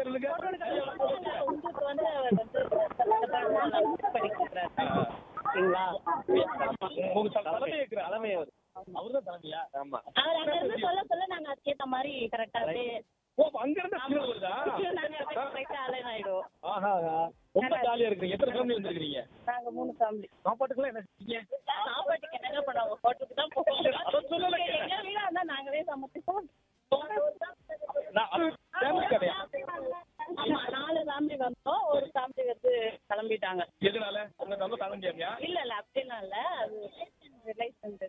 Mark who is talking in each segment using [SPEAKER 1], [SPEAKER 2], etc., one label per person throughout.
[SPEAKER 1] சொல்லுங்க
[SPEAKER 2] உங்களுக்கு வந்து அவர் வந்து படிக்கிறாரு ஓகேங்களா
[SPEAKER 1] உங்க தல- தலைமை இருக்கிற தலைமை அவர் அவர்தான் தலைமையா ஆமா
[SPEAKER 2] அவர் அங்க இருந்து சொல்ல சொல்ல நாங்க அதுக்கேத்த மாதிரி கரெக்டா
[SPEAKER 1] ஓ அப்ப அங்க இருந்து கீழே வருதா
[SPEAKER 2] நாங்க கரெக்டா அலைன் ஆயிடுவோம்
[SPEAKER 1] ஆஹா ரொம்ப ஜாலியா இருக்கீங்க எத்தனை ஃபேமிலி வந்திருக்கீங்க
[SPEAKER 2] நாங்க மூணு ஃபேமிலி
[SPEAKER 1] சாப்பாட்டுக்குலாம் என்ன செஞ்சீங்க
[SPEAKER 2] சாப்பாட்டுக்கு என்னங்க பண்ணுவாங்க ஹோட்டலுக்கு தான் போவோம்
[SPEAKER 1] அதை சொல்லல
[SPEAKER 2] எங்க வீடா இருந்தா நாங்களே சமைச்சுப்போம்
[SPEAKER 1] நான் அது family கதையா
[SPEAKER 2] ஆமா நாலு ஃபேமிலி வந்தோம் ஒரு ஃபேமிலி வந்து கிளம்பிட்டாங்க
[SPEAKER 1] எதனால உங்க நம்ம தாங்க முடியாமையா
[SPEAKER 2] இல்ல இல்ல அப்படிலாம் இல்ல அது ரிலேஷன்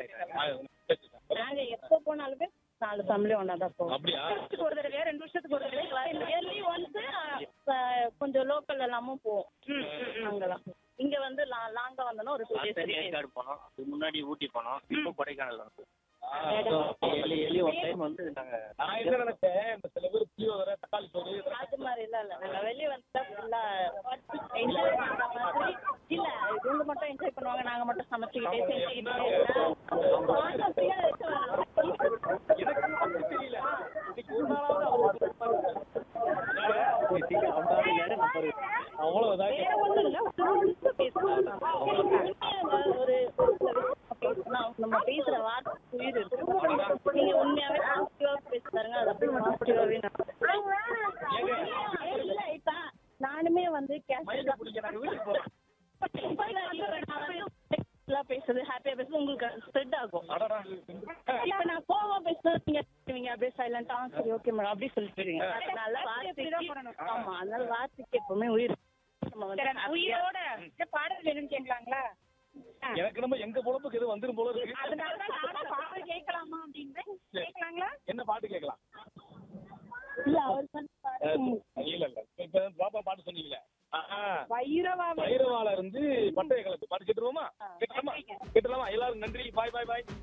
[SPEAKER 2] நாங்க எப்போ போனாலுமே நாலு ஃபேமிலி ஒன்னா தான் போவோம்
[SPEAKER 1] அப்படியா
[SPEAKER 2] வருஷத்துக்கு ஒரு தடவை ரெண்டு வருஷத்துக்கு ஒரு தடவை இயர்லி ஒன்ஸ் கொஞ்சம் லோக்கல் எல்லாமும் போவோம் அங்கெல்லாம் இங்க வந்து லாங்கா வந்தோம்னா ஒரு டூ
[SPEAKER 3] ஆல்ரெடி
[SPEAKER 2] டேஸ்
[SPEAKER 3] ஏற்காடு போனோம் அதுக்கு முன்னாடி ஊட்டி போனோம் இப்போ கொடைக்கானல் வந்து
[SPEAKER 1] ஆ,
[SPEAKER 3] எலி எலி ஒரு டைம் வந்து நாங்க
[SPEAKER 1] நான் என்ன நினைச்சேன் இந்த சில பேர் புளியோதரை தக்காளி சோறு இதெல்லாம்
[SPEAKER 2] அது மாதிரி இல்ல இல்ல நாங்க வெளிய வந்தா ஃபுல்லா என்ஜாய் பண்ற மாதிரி இல்ல இவங்க மட்டும் என்ஜாய் பண்ணுவாங்க நாங்க மட்டும் சமைச்சுக்கிட்டே செஞ்சுக்கிட்டே வாங்க, free ஆ இருக்க வேணாம்.
[SPEAKER 1] எனக்கு அது தெரியல இன்னைக்கு ஒரு நாளாவது அவர் அவ்வளவுதான்
[SPEAKER 2] வேற ஒண்ணும் இல்ல ஒரு நிமிஷம் பேசலாம் ஒரு நான் நம்ம பேசுற வார்த்தை உயிர் இருக்கு நீங்க உண்மையாவே பாசிட்டிவா பேசுறாங்க அது அப்படியே பாசிட்டிவாவே இல்ல இப்ப நானுமே வந்து கேஷ்
[SPEAKER 1] மைக்க பிடிக்க நாங்க வீட்டுக்கு போறோம்
[SPEAKER 2] பேசுறது ஹாப்பியா பேசுறது உங்களுக்கு ஸ்ப்ரெட் ஆகும்
[SPEAKER 1] அடடா.
[SPEAKER 2] இப்ப நான் கோவமா பேசுறது நீங்க நீங்க அப்படியே சைலண்டா சரி ஓகே மேடம் அப்படி சொல்லிடுவீங்க அதனால வார்த்தைக்கு ஆமா அதனால வார்த்தைக்கு எப்பவுமே உயிர் நம்ம வந்து happy-ஆ-
[SPEAKER 4] உயிரோட இந்த பாடல் வேணும்னு கேட்கலாங்களா
[SPEAKER 1] எனக்கு நம்ம எங்க பொழப்புக்கு எதுவும் வந்துரும் போல இருக்கு
[SPEAKER 4] அதனாலதான் நானும் பாடல் கேட்கலாமா அப்படின்னு கேட்கலாங்களா
[SPEAKER 1] என்ன பாட்டு கேட்கலாம்
[SPEAKER 2] இல்ல அவர் வந்து
[SPEAKER 1] அஹ், இல்ல இல்ல இப்ப பாப்பா பாட்டு சொன்னீங்களே ஆஹா.
[SPEAKER 4] வைரவாவே
[SPEAKER 1] பைரவால இருந்து பட்டய கலப்பு பாட்டு கேட்டுருவோமா கேட்டலாமா கேட்டலாமா எல்லாரும் நன்றி பாய் பாய் பாய்